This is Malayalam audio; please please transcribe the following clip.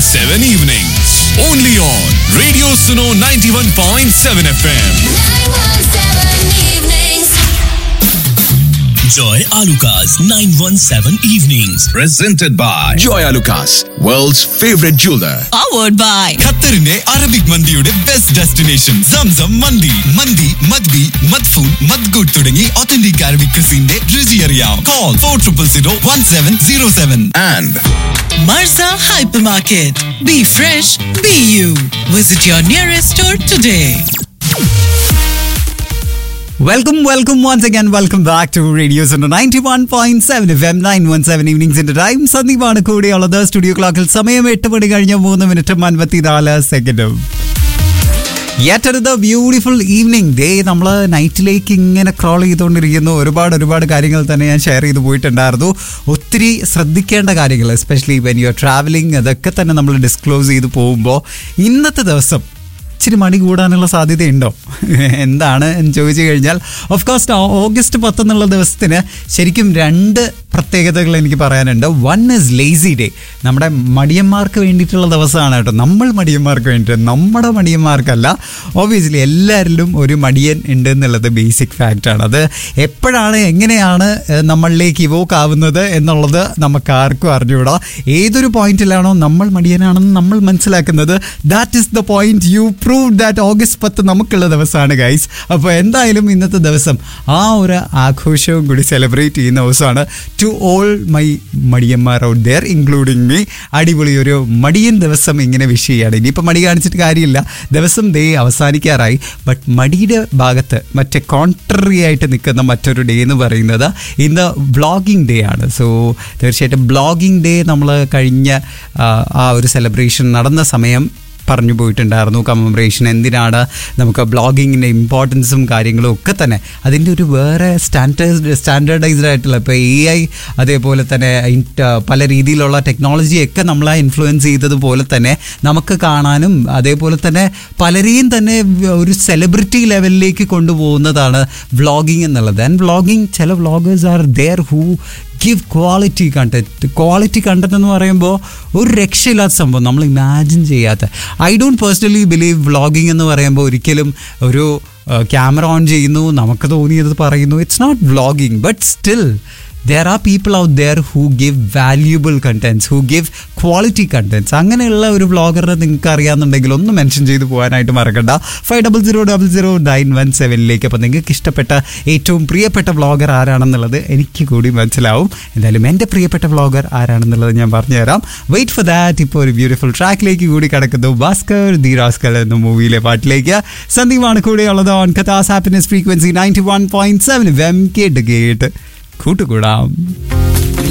7 evenings. Only on Radio Suno 91.7 FM. Joy Alukas 917 Evenings. presented by Joy Alukas, world's favorite jeweler. powered by ഖത്തറിന്റെ അറബിക് മന്തിയുടെ best destination Zamzam mandi mandi മദ്ബി മദ്ഫൂൻ മദ്ഗുഡ് തുടങ്ങി ഒത്തന്റിക് അറബിക് ക്രിസിന്റെ രുചി അറിയാം call for triple zero one seven zero seven and Marza Hypermarket. Be fresh, be you. Visit your nearest store today. Welcome welcome once again welcome back to radio's ninety one point seven F M nine one seven ഈവനിങ്സിന്റെ ടൈം സന്ദീപാണ് കൂടെയുള്ളത് സ്റ്റുഡിയോ ക്ലോക്കിൽ സമയം എട്ട് മണി കഴിഞ്ഞ മൂന്ന് മിനിറ്റും അൻപത്തിനാല് സെക്കൻഡും ഏറ്റെടുത്ത ബ്യൂട്ടിഫുൾ ഈവനിങ് ഡേ നമ്മൾ നൈറ്റിലേക്ക് ഇങ്ങനെ ക്രോൾ ചെയ്തുകൊണ്ടിരിക്കുന്നു ഒരുപാട് ഒരുപാട് കാര്യങ്ങൾ തന്നെ ഞാൻ ഷെയർ ചെയ്ത് പോയിട്ടുണ്ടായിരുന്നു ഒത്തിരി ശ്രദ്ധിക്കേണ്ട കാര്യങ്ങൾ especially when you are travelling അതൊക്കെ തന്നെ നമ്മൾ ഡിസ്ക്ലോസ് ചെയ്ത് പോകുമ്പോൾ ഇന്നത്തെ ദിവസം ഇച്ചിരി മണി കൂടാനുള്ള സാധ്യതയുണ്ടോ എന്താണ് എന്ന് ചോദിച്ചു കഴിഞ്ഞാൽ ഓഫ് കോഴ്സ് ഓഗസ്റ്റ് പത്ത് എന്നുള്ള ദിവസത്തിന് ശരിക്കും രണ്ട് പ്രത്യേകതകൾ എനിക്ക് പറയാനുണ്ട് വൺ ഇസ് ലേസി ഡേ നമ്മുടെ മടിയന്മാർക്ക് വേണ്ടിയിട്ടുള്ള ദിവസമാണ് കേട്ടോ നമ്മൾ മടിയന്മാർക്ക് വേണ്ടിയിട്ട് നമ്മുടെ മടിയന്മാർക്കല്ല ഓബിയസ്ലി എല്ലാവരിലും ഒരു മടിയൻ ഉണ്ട് എന്നുള്ളത് ബേസിക് ഫാക്റ്റാണ് അത് എപ്പോഴാണ് എങ്ങനെയാണ് ഏഹ്, നമ്മളിലേക്ക് ഇവോക്ക് ആവുന്നത് എന്നുള്ളത് നമുക്ക് ആർക്കും അറിഞ്ഞുകൂടാ ഏതൊരു പോയിന്റിലാണോ നമ്മൾ മടിയനാണെന്ന് നമ്മൾ മനസ്സിലാക്കുന്നത് that is the point you prove that August പത്ത് നമുക്കുള്ള ദിവസമാണ് ഗൈസ് അപ്പോൾ എന്തായാലും ഇന്നത്തെ ദിവസം ആ ഒരു ആഘോഷവും കൂടി സെലിബ്രേറ്റ് ചെയ്യുന്ന ദിവസമാണ് ടു ഓൾ മൈ മടിയന്മാർ ഔട്ട് ദെയർ ഇൻക്ലൂഡിങ് മീ അടിപൊളി ഒരു മടിയൻ ദിവസം ഇങ്ങനെ വിഷ് ചെയ്യാണ് ഇനിയിപ്പോൾ മടി കാണിച്ചിട്ട് കാര്യമില്ല ദിവസം ദേ അവസാനിക്കാറായി ബട്ട് മടിയുടെ ഭാഗത്ത് മറ്റേ കോൺട്രറി ആയിട്ട് നിൽക്കുന്ന മറ്റൊരു ഡേ എന്ന് പറയുന്നത് ഇന്ന് വ്ളോഗിങ് ഡേ ആണ് സോ തീർച്ചയായിട്ടും ബ്ലോഗിംഗ് ഡേ നമ്മൾ കഴിഞ്ഞ ആ, ആ ഒരു സെലിബ്രേഷൻ നടന്ന സമയം പറഞ്ഞു പോയിട്ടുണ്ടായിരുന്നു കമമറേഷൻ എന്തിനാണ് നമുക്ക് ബ്ലോഗിങ്ങിൻ്റെ ഇമ്പോർട്ടൻസും കാര്യങ്ങളും ഒക്കെ തന്നെ അതിൻ്റെ ഒരു വേറെ സ്റ്റാൻഡേർഡ് സ്റ്റാൻഡേർഡൈസ്ഡ് ആയിട്ടുള്ള ഇപ്പോൾ എ ഐ അതേപോലെ തന്നെ ഇൻറ്റ- പല രീതിയിലുള്ള ടെക്നോളജിയൊക്കെ നമ്മളെ ഇൻഫ്ലുവൻസ് ചെയ്തതുപോലെ തന്നെ നമുക്ക് കാണാനും അതേപോലെ തന്നെ പലരെയും തന്നെ ഒരു സെലിബ്രിറ്റി ലെവലിലേക്ക് കൊണ്ടുപോകുന്നതാണ് വ്ളോഗിങ് എന്നുള്ളത് ആൻഡ് വ്ളോഗിങ് ചില vloggers are there who give quality content quality content എന്ന് പറയുമ്പോൾ ഒരു രക്ഷയില്ലാത്ത സംഭവം നമ്മൾ ഇമാജിൻ ചെയ്യാത്ത I don't personally believe vlogging എന്ന് പറയുമ്പോൾ ഒരിക്കലും ഒരു ക്യാമറ ഓൺ ചെയ്യുന്നു നമുക്ക് തോന്നിയത് പറയുന്നു it's not vlogging but still there are people out there who give valuable contents who give quality contents അങ്ങനെയുള്ള ഒരു വ്ളോഗറിനെ നിങ്ങൾക്ക് അറിയാമെന്നുണ്ടെങ്കിൽ ഒന്ന് മെൻഷൻ ചെയ്ത് പോകാനായിട്ട് മറക്കണ്ട five double zero double zero nine one സെവനിലേക്ക് അപ്പോൾ നിങ്ങൾക്ക് ഇഷ്ടപ്പെട്ട ഏറ്റവും പ്രിയപ്പെട്ട വ്ളോഗർ ആരാണെന്നുള്ളത് എനിക്ക് കൂടി മനസ്സിലാവും എന്തായാലും എൻ്റെ പ്രിയപ്പെട്ട വ്ളോഗർ ആരാണെന്നുള്ളത് ഞാൻ പറഞ്ഞുതരാം വെയിറ്റ് ഫോർ ദാറ്റ് ഇപ്പോൾ ഒരു ബ്യൂട്ടിഫുൾ ട്രാക്കിലേക്ക് കൂടി കിടക്കുന്നു ഭാസ്കർ ദി റാസ്കർ എന്ന മൂവിയിലെ പാട്ടിലേക്ക് സന്ദീപാണ് കൂടെയുള്ളത് ഓൺ കഥാസ് happiness frequency ninety one point seven വെം കേട്ട് കേട്ട് കൂട്ടുകൂടാം